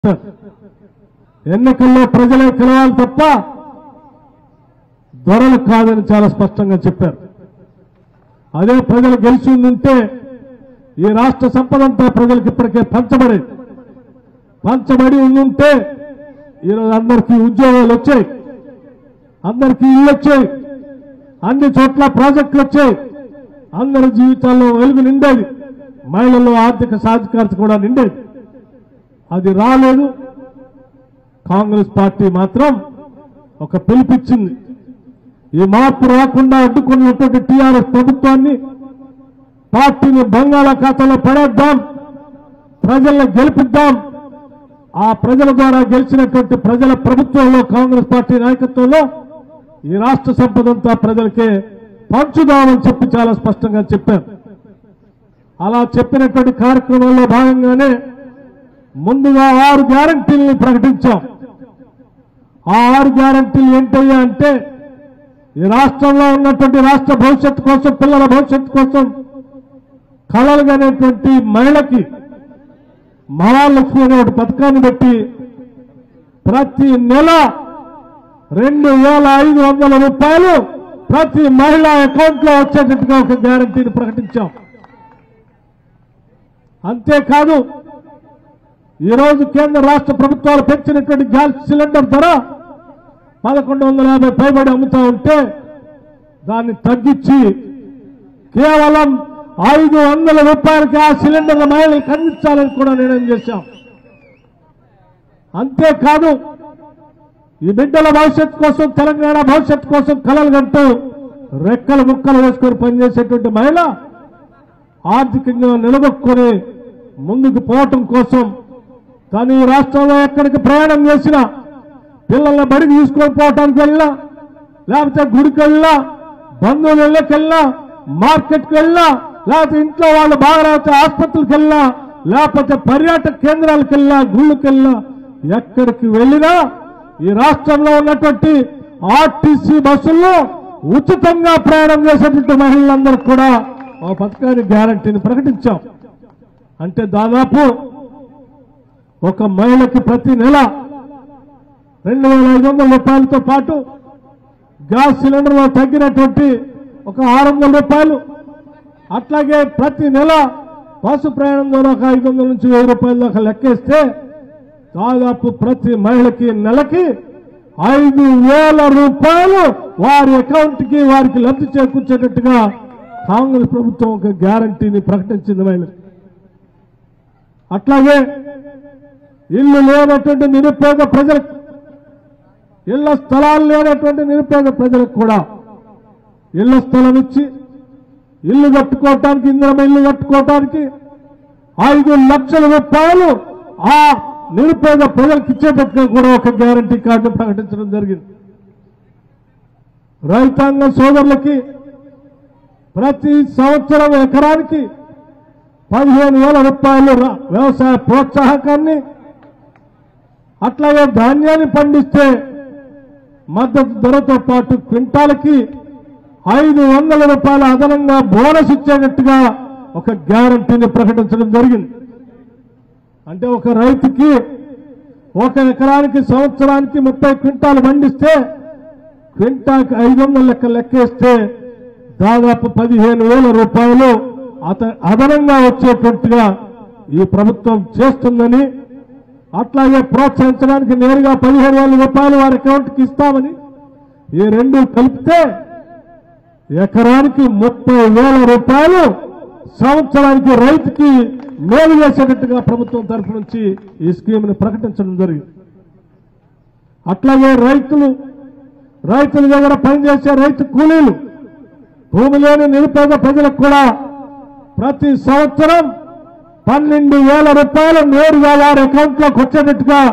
ఎన్నికల్లో ప్రజలే గెలవాలి తప్ప దొరలు కాదని చాలా స్పష్టంగా చెప్పారు అదే ప్రజలు గెలిచి ఉంటే ఈ రాష్ట్ర సంపదంతా ప్రజలకు ఇప్పటికే పంచబడేది పంచబడి ఉంటే ఈరోజు అందరికీ ఉద్యోగాలు వచ్చాయి అందరికీ ఇల్లు వచ్చాయి అన్ని చోట్ల ప్రాజెక్టులు వచ్చాయి అందరి జీవితాల్లో వెలుగు నిండేది మహిళల్లో ఆర్థిక సాధికారత కూడా నిండేది అది రాలేదు కాంగ్రెస్ పార్టీ మాత్రం ఒక పిలిపిచ్చింది ఈ మార్పు రాకుండా అడ్డుకున్నటువంటి టీఆర్ఎస్ ప్రభుత్వాన్ని పార్టీని బంగాళాఖాతంలో పడేద్దాం ప్రజలను గెలిపిద్దాం ఆ ప్రజల ద్వారా గెలిచినటువంటి ప్రజల ప్రభుత్వంలో కాంగ్రెస్ పార్టీ నాయకత్వంలో ఈ రాష్ట్ర సంపదంతా ప్రజలకే పంచుదామని చెప్పి చాలా స్పష్టంగా చెప్పారు అలా చెప్పినటువంటి కార్యక్రమంలో భాగంగానే ముందుగా ఆరు గ్యారంటీలను ప్రకటించాం ఆ ఆరు గ్యారంటీలు ఏంటయ్యా అంటే ఈ రాష్ట్రంలో ఉన్నటువంటి రాష్ట్ర భవిష్యత్తు కోసం పిల్లల భవిష్యత్తు కోసం కలలుగనేటువంటి మహిళకి మహాలక్ష్మి అనే ఒక పథకాన్ని పెట్టి ప్రతి నెల రెండు వేల ఐదు వందల రూపాయలు ప్రతి మహిళ అకౌంట్ లో వచ్చేటట్టుగా ఒక గ్యారంటీని ప్రకటించాం అంతేకాదు ఈరోజు కేంద్ర రాష్ట్ర ప్రభుత్వాలు పెంచినటువంటి గ్యాస్ సిలిండర్ ధర పదకొండు వందల యాభై పైబడి అమ్ముతా ఉంటే దాన్ని తగ్గించి కేవలం ఐదు వందల రూపాయలకి ఆ సిలిండర్ల మహిళలకు అందించాలని కూడా నిర్ణయం చేశాం అంతేకాదు ఈ బిడ్డల భవిష్యత్తు కోసం తెలంగాణ భవిష్యత్తు కోసం కలలు కంటూ రెక్కలు ముక్కలు వేసుకొని పనిచేసేటువంటి మహిళ ఆర్థికంగా నిలదొక్కుని ముందుకు పోవటం కోసం తను ఈ రాష్ట్రంలో ఎక్కడికి ప్రయాణం చేసినా పిల్లల్ని బడికి తీసుకొని పోవటానికి వెళ్ళినా లేకపోతే గుడికి వెళ్ళినా బంధువుల ఇళ్ళకి వెళ్ళినా మార్కెట్కి వెళ్ళినా లేకపోతే ఇంట్లో వాళ్ళు బాగా లేకపోతే ఆసుపత్రికి వెళ్ళినా లేకపోతే పర్యాటక కేంద్రాలకు వెళ్ళినా గుళ్ళకి వెళ్ళినా ఎక్కడికి వెళ్ళినా ఈ రాష్ట్రంలో ఉన్నటువంటి ఆర్టీసీ బస్సుల్లో ఉచితంగా ప్రయాణం చేసేటువంటి మహిళలందరికీ కూడా ఆ పథకాన్ని గ్యారంటీని ప్రకటించాం అంటే దాదాపు ఒక మహిళకి ప్రతి నెల రెండు వేల ఐదు వందల రూపాయలతో పాటు గ్యాస్ సిలిండర్లో తగ్గినటువంటి ఒక ఆరు వందల రూపాయలు అట్లాగే ప్రతి నెల బస్సు ప్రయాణం ద్వారా ఒక ఐదు వందల నుంచి వెయ్యి రూపాయల దాకా లెక్కేస్తే దాదాపు ప్రతి మహిళకి నెలకి ఐదు వేల రూపాయలు వారి అకౌంట్ కి వారికి లబ్ధి చేకూర్చేటట్టుగా కాంగ్రెస్ ప్రభుత్వం ఒక గ్యారంటీని ప్రకటించింది మహిళలు అట్లాగే ఇల్లు లేనటువంటి నిరుపేద ప్రజలకు ఇళ్ల స్థలాలు లేనటువంటి నిరుపేద ప్రజలకు కూడా ఇళ్ల స్థలం ఇచ్చి ఇల్లు కట్టుకోవటానికి ఇంద్రమ ఇల్లు కట్టుకోవటానికి ఐదు లక్షల రూపాయలు ఆ నిరుపేద ప్రజలకు ఇచ్చేటట్టుగా కూడా ఒక గ్యారంటీ కార్డు ప్రకటించడం జరిగింది రైతాంగ సోదరులకి ప్రతి సంవత్సరం ఎకరానికి పదిహేను వేల రూపాయలు ర- వ్యవసాయ ప్రోత్సాహకాన్ని అట్లాగే ధాన్యాన్ని పండిస్తే మద్దతు ధరతో పాటు క్వింటాలకి ఐదు వందల రూపాయల అదనంగా బోనస్ ఇచ్చేటట్టుగా ఒక గ్యారంటీని ప్రకటించడం జరిగింది అంటే ఒక రైతుకి ఒక ఎకరానికి సంవత్సరానికి ముప్పై క్వింటాలు పండిస్తే క్వింటాకి ఐదు వందల లెక్క లెక్కేస్తే దాదాపు పదిహేను వేల రూపాయలు అత అదనంగా వచ్చేటట్టుగా ఈ ప్రభుత్వం చేస్తుందని అట్లాగే ప్రోత్సహించడానికి నేరుగా పదిహేను వేల రూపాయలు వారి అకౌంట్కి ఇస్తామని ఈ రెండు కలిపితే ఎకరానికి ముప్పై వేల రూపాయలు సంవత్సరానికి రైతుకి మేలు చేసేటట్టుగా ప్రభుత్వం తరఫు నుంచి ఈ స్కీమ్ని ప్రకటించడం జరిగింది అట్లాగే రైతులు రైతుల దగ్గర పనిచేసే రైతు కూలీలు భూమి లేని నిరుపేద ప్రజలకు కూడా ప్రతి సంవత్సరం పన్నెండు వేల రూపాయలు నేరుగా వారి అకౌంట్లోకి వచ్చేటట్టుగా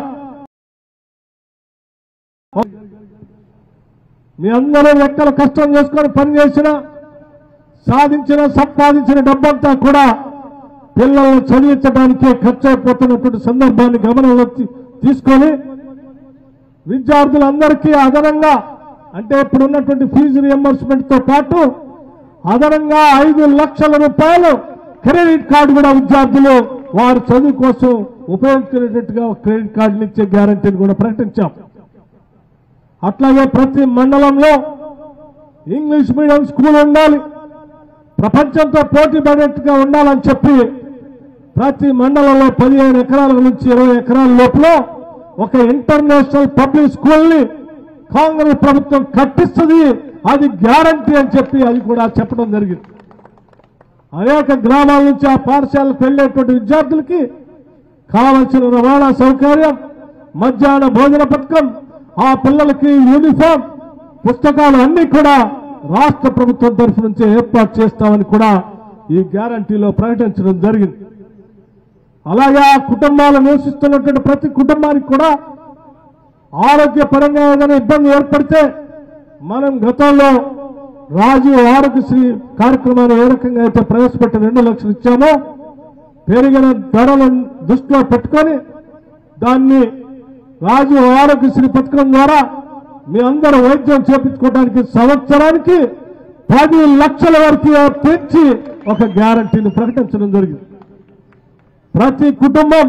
మీ అందరూ లెక్కలు కష్టం చేసుకొని పనిచేసిన సాధించిన సంపాదించిన డబ్బంతా కూడా పిల్లలను చదివించడానికే ఖర్చు అయిపోతున్నటువంటి సందర్భాన్ని గమనంలో తీ- తీసుకొని విద్యార్థులందరికీ అదనంగా అంటే ఇప్పుడు ఉన్నటువంటి ఫీజు రియంబర్స్మెంట్ తో పాటు అదనంగా ఐదు లక్షల రూపాయలు క్రెడిట్ కార్డు కూడా విద్యార్థులు వారి చదువు కోసం ఉపయోగించుకునేటట్టుగా ఒక క్రెడిట్ కార్డులు ఇచ్చే గ్యారంటీని కూడా ప్రకటించాం అట్లాగే ప్రతి మండలంలో ఇంగ్లీష్ మీడియం స్కూల్ ఉండాలి ప్రపంచంతో పోటీ పడేట్టుగా ఉండాలని చెప్పి ప్రతి మండలంలో పదిహేను ఎకరాల నుంచి ఇరవై ఎకరాల లోపల ఒక ఇంటర్నేషనల్ పబ్లిక్ స్కూల్ ని కాంగ్రెస్ ప్రభుత్వం కట్టిస్తుంది అది గ్యారంటీ అని చెప్పి అది కూడా చెప్పడం జరిగింది అనేక గ్రామాల నుంచి ఆ పాఠశాలకు వెళ్లేటువంటి విద్యార్థులకి కావలసిన రవాణా సౌకర్యం మధ్యాహ్న భోజన పథకం ఆ పిల్లలకి యూనిఫామ్ పుస్తకాలు అన్ని కూడా రాష్ట్ర ప్రభుత్వం తరఫు నుంచి ఏర్పాటు చేస్తామని కూడా ఈ గ్యారంటీలో ప్రకటించడం జరిగింది అలాగే ఆ కుటుంబాలు నివసిస్తున్నటువంటి ప్రతి కుటుంబానికి కూడా ఆరోగ్యపరంగా ఏదైనా ఇబ్బంది ఏర్పడితే మనం గతంలో రాజీవ్ ఆరోగ్యశ్రీ కార్యక్రమాన్ని ఏ రకంగా అయితే ప్రవేశపెట్టి రెండు లక్షలు ఇచ్చామో పెరిగిన ధరలను దృష్టిలో పెట్టుకొని దాన్ని రాజీవ్ ఆరోగ్యశ్రీ పథకం ద్వారా మీ అందరూ వైద్యం చేపించుకోవడానికి సంవత్సరానికి పది లక్షల వరకు పెంచి ఒక గ్యారంటీని ప్రకటించడం జరిగింది ప్రతి కుటుంబం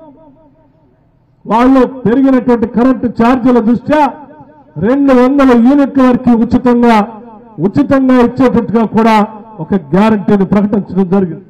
వాళ్ళు పెరిగినటువంటి కరెంటు ఛార్జీల దృష్ట్యా రెండు వందల యూనిట్ల వరకు ఉచితంగా ఉచితంగా ఇచ్చేటట్టుగా కూడా ఒక గ్యారంటీని ప్రకటించడం జరిగింది